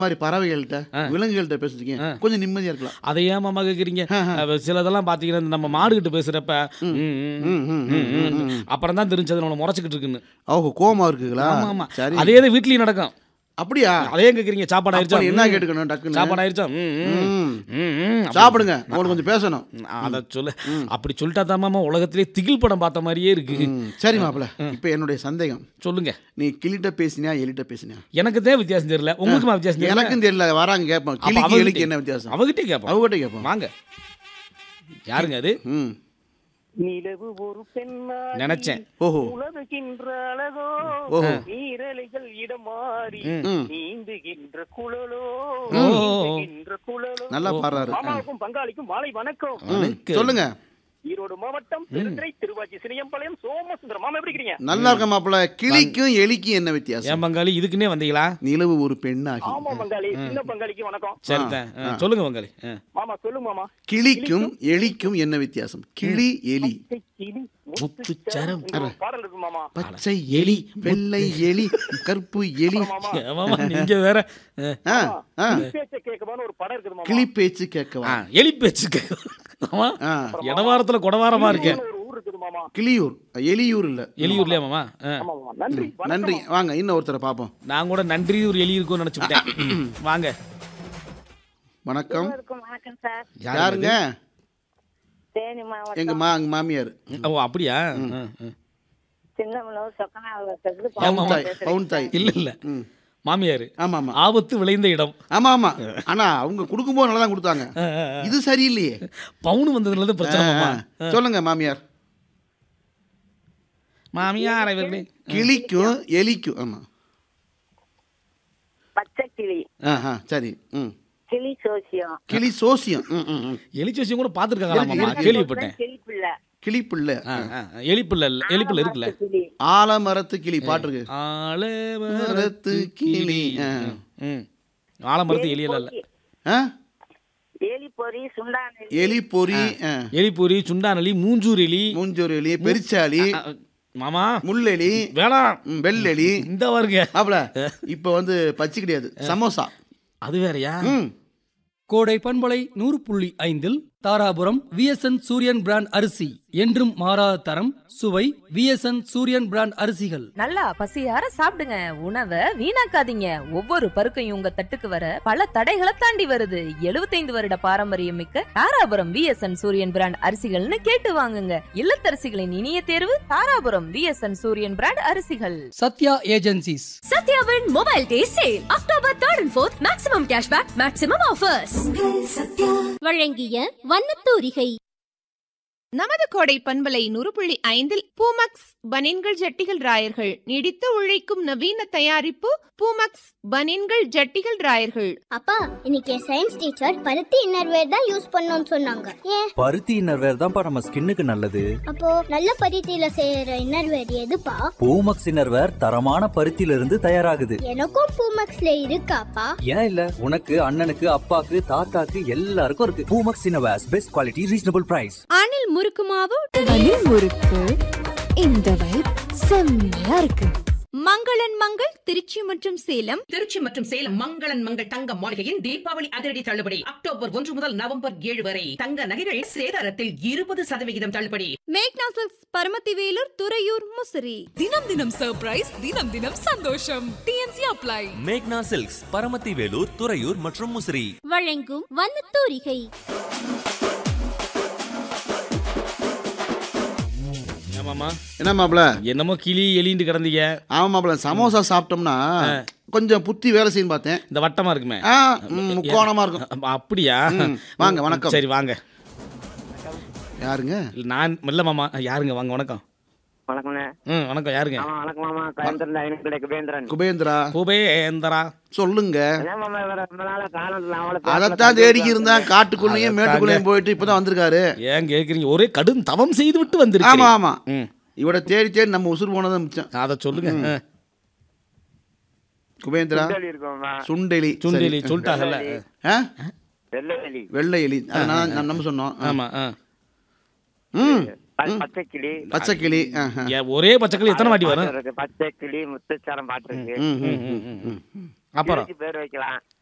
மாதிரி பறவைகள்கிட்ட ஆ. விலங்குகள்கிட்ட பேசிருக்கீங்க ஆ. கொஞ்சம் நிம்மதியா இருக்கலாம் அதை ஏன் மாமா கேட்குறீங்க சிலதெல்லாம் பார்த்தீங்கன்னா இந்த நம்ம மாடுகிட்ட பேசுகிறப்ப அப்புறம் தான் தெரிஞ்சது நம்மளை முறைச்சிக்கிட்டு இருக்குன்னு அவங்க கோமா இருக்குங்களா ஆமா ஆமா சரி அதே தான் வீட்லயும் நடக்கும் அப்படியா அதே கேட்குறீங்க சாப்பாடு ஆயிடுச்சா அப்படி என்ன ம். கேட்டுக்கணும் டக்குன்னு சாப்பாடு ஆயிடுச்சா ம், ம். ம். ம், ம். சாப்பிடுங்க உங்களுக்கு கொஞ்சம் பேசணும் அதை சொல்லு அப்படி சொல்லிட்டா தான் மாமா உலகத்திலே திகில் படம் பார்த்த மாதிரியே இருக்கு ம். சரி மாப்பிள இப்போ என்னுடைய சந்தேகம் சொல்லுங்க நீ கிளிட்ட பேசினியா எலிட்ட பேசினியா எனக்கு தான் வித்தியாசம் தெரியல உங்களுக்குமா வித்தியாசம் தெரியல எனக்கும் தெரியல வராங்க கேட்போம் அப்ப கிளிக்கு அவகிட்ட- எலிக்கு என்ன வித்தியாசம் அவகிட்டே கேட்போம் அவகிட்ட கேட்போம் வாங்க யாருங்க அது ம் நிலவு ஒரு பெண்ணாகி நினைச்சேன் ஓஹோ உலவுகின்ற அழகோ ஓஹோ. நீரலைகள் இடம் மாறி ம். நீந்துகின்ற குழலோ ஓ. நீந்துகின்ற குழலோ நல்லா பாடுறாரு மாமாவுக்கும் பங்காளிக்கும் மாலை வணக்கம் ம். சொல்லுங்க ஈரோடு மாவட்டம் திருத்துறை திருவாச்சி சினியம்பாளையம் சோமசுந்தரம் மாமா எப்படி இருக்கீங்க நல்லா இருக்க மாப்பிள கிளிக்கும் எலிக்கும் என்ன வித்தியாசம் ஏன் பங்காளி இதுக்குன்னே வந்தீங்களா நிலவு ஒரு பெண்ணாகி ஆமா பங்காளி சின்ன பங்காளிக்கு வணக்கம் சரிதான் ஆ, சொல்லுங்க பங்காளி ஆ. மாமா சொல்லுங்க மாமா கிளிக்கும் எலிக்கும் என்ன வித்தியாசம் கிளி எலி கிளி, முத்துச்சரம். இந்த ஒரு பாடல் இருக்கு மாமா பச்சை எலி வெள்ளை எலி கருப்பு எலி மாமா ஏன் மாமா நீங்க வேற ஆ. ஆ, ஆ. கிளி பேச்ச கேட்கவான்னு ஒரு படம் இருக்குது மாமா கிளி பேச்சு கேட்கவா ஆ, எலி பேச்சு ஆமா ஆ. இடவாரத்துல கொடவாரமா இருக்கேன் ஒரு ஊர் இருக்குது மாமா கிளியூர் எலியூர் இல்ல எலியூர்லயா மாமா ஆ. ஆமா மாமா நன்றி வணக்கம் நன்றி வாங்க இன்னும் ஒருத்தரை பார்ப்போம் நான் கூட நன்றி ஒரு எலி இருக்கும்னு நினைச்சுட்டேன் வாங்க வணக்கம் இருக்கும் வணக்கம் சார் யாருங்க தேனி மாவட்டம் எங்க மா எங்க மாமியார் ஓ அப்படியா ஆ, ஆ. சின்னமனூர் சொக்கனாவரத்துக்கு ஆமா, தாய் பவுன் தாய் இல்ல இல்ல ம். மாமியாரு ஆமா ஆமா ஆபத்து விளைந்த இடம் ஆமா ஆமா ஆனா அவங்க கொடுக்கும்போது நல்லா தான் கொடுத்தாங்க ஆ, ஆ, ஆ. இது சரியில்லையே பவுன் வந்ததுல இருந்து பிரச்சனை மாமா ஆ. சொல்லுங்க மாமியார் மாமியார் இவர்களே கிளிக்கும் எலிக்கும் ஆமா பச்சை கிளி ஆ ஆ சரி ம் கிளி சோசியம் கிளி சோசியம் ம் ம் ம் எலிச்சோசியம் கூட பாத்துருக்காங்களா இருக்கு, மாமா இருக்கு. கேள்விப்பட்டேன் கிளி பிள்ளை கிளிப்புள்ள ஆ, ஆ, எலிப்புள்ள எலிப்புள்ள இருக்குல்ல கிளி ஆலமரத்து கிளி பாட்டுருக்கு ஆலமரத்து மரத்து கிளி ஆ. ம் ஆலமரத்து எலியல இல்ல ஆ? எலி பொறி சுண்டானி எலி பொறி ஆ. எலிப்பொறி சுண்டானலி மூஞ்சூர் எலி மூஞ்சூர் எலி பெருச்சாலி ஆ, மாமா முள்ளெலி வேணாம் ம், வெள்ளெலி இந்த வருங்க மாப்பிள இப்ப வந்து பச்சை கிடையாது சமோசா அது வேறயா ம் கோடை பண்பலை நூறு புள்ளி ஐந்தில் தாராபுரம் விஎஸ்என் சூரியன் பிராண்ட் அரிசி என்றும் மாறாத தரம் சுவை விஎஸ்என் சூரியன் பிராண்ட் அரிசிகள் நல்லா பசியார சாப்பிடுங்க உணவை வீணாக்காதீங்க ஒவ்வொரு பருக்கையும் உங்க தட்டுக்கு வர பல தடைகளை தாண்டி வருது 75 வருட பாரம்பரியம் மிக்க தாராபுரம் விஎஸ்என் சூரியன் பிராண்ட் அரிசிகள்னு கேட்டு வாங்குங்க இல்லத்தரசிகளின் இனிய தேர்வு தாராபுரம் விஎஸ்என் சூரியன் பிராண்ட் அரிசிகள் சத்யா ஏஜென்சிஸ் சத்யாவின் mobile day sale October third and fourth maximum cashback maximum offers வழங்கிய வண்ணத்தூரிகை நமது கோடை பண்பலை நூறு புள்ளி ஐந்தில் பூமக்ஸ் பனின்கள் ஜட்டிகள் ராயர்கள் நீடித்து உழைக்கும் நவீன தயாரிப்பு பூமக்ஸ் பனின்கள் ஜட்டிகள் ராயர்கள் அப்பா இன்னைக்கு சயின்ஸ் டீச்சர் பருத்தி இன்னர்வேர் தான் யூஸ் பண்ணணும்னு சொன்னாங்க ஏன் பருத்தி இன்னர்வேர் தான்ப்பா நம்ம ஸ்கின்னுக்கு நல்லது அப்போ நல்ல பருத்தியில செய்யற இன்னர்வேர் எதுப்பா பூமக்ஸ் இன்னர்வேர் தரமான பருத்தியில இருந்து தயாராகுது எனக்கும் பூமக்ஸ்ல இருக்காப்பா ஏன் இல்ல உனக்கு அண்ணனுக்கு அப்பாக்கு தாத்தாக்கு எல்லாருக்கும் இருக்கு Poomex innerwears best quality reasonable price Anil முறுக்கு மாவு முறுக்கு இந்த வைப் செம்மையா இருக்கு மங்களன் மங்கள் திருச்சி மற்றும் சேலம் திருச்சி மற்றும் சேலம் மங்களன் மங்கள் தங்க மாளிகையின் தீபாவளி அதிரடி தள்ளுபடி அக்டோபர் ஒன்று முதல் நவம்பர் ஏழு வரை தங்க நகைகள் சேதாரத்தில் இருபது சதவிகிதம் தள்ளுபடி மேக்னா சில்க்ஸ் பரமத்தி வேலூர் துறையூர் முசிறி தினம் தினம் சர்ப்ரைஸ் தினம் தினம் சந்தோஷம் டிஎன்சி அப்ளை மேக்னா சில்க்ஸ் பரமத்தி வேலூர் துறையூர் மற்றும் முசிறி வழங்கும் வண்ணத்தூரிகை ஏன் மாமா என்ன மாப்பிள என்னமோ கிளி எலின்னு கிடந்தீங்க ஆமா மாப்பிள சமோசா சாப்பிட்டோம்னா கொஞ்சம் புத்தி வேலை செய்யும் பார்த்தேன் இந்த வட்டமா இருக்குமே ஆ ம், முக்கோணமா இருக்கும் அ- அப்படியா ம், வாங்க, வணக்கம். சரி வாங்க யாருங்க இல்ல, நான் இல்ல மாமா யாருங்க வாங்க வணக்கம் வணக்கம்ண்ணே ம் வணக்கம் யாருங்க ஆமா வணக்கம் மாமா கோயம்புத்தூர்ல ஐநூறு குபேந்திரன் குபேந்திரா குபேந்தரா சொல்லுங்க என்ன மாமா இவரை ரொம்ப நாளா காணல அவளை அதைத்தான் தேடிக்கி இருந்தான் காட்டுக்குள்ளேயும் மேட்டுக்குள்ளேயும் போயிட்டு இப்பதான் வந்திருக்காரு ஏன் கேக்குறீங்க ஒரே கடும் தவம் செய்து விட்டு ஆமா வந்திருக்கீங்க ஆமா ம் இவட தேடி தேடி நம்ம உசுர் போனதான் மிச்சம் அதை சொல்லுங்க ஆ. குபேந்திரா இருக்கோம்மா சுண்டெலி சுண்டெலி சரி. சொல்லிட்டாங்கல்ல ஆ? வெள்ளை வெள்ளை எலி அது நான் நான் நம்ம சொன்னோம் ஆ. ஆமா ஆ. ம் பச்சை கிளி பச்சை கிளி ஆஹா. ஏன் ஒரே பச்சைக்கிளி எத்தனை வாட்டி வரும் பச்சை கிளி முத்துச்சாரம் பாட்டு இருக்கு ம், ம், ம், ம், ம். அப்புறம் பேர் வைக்கலாம்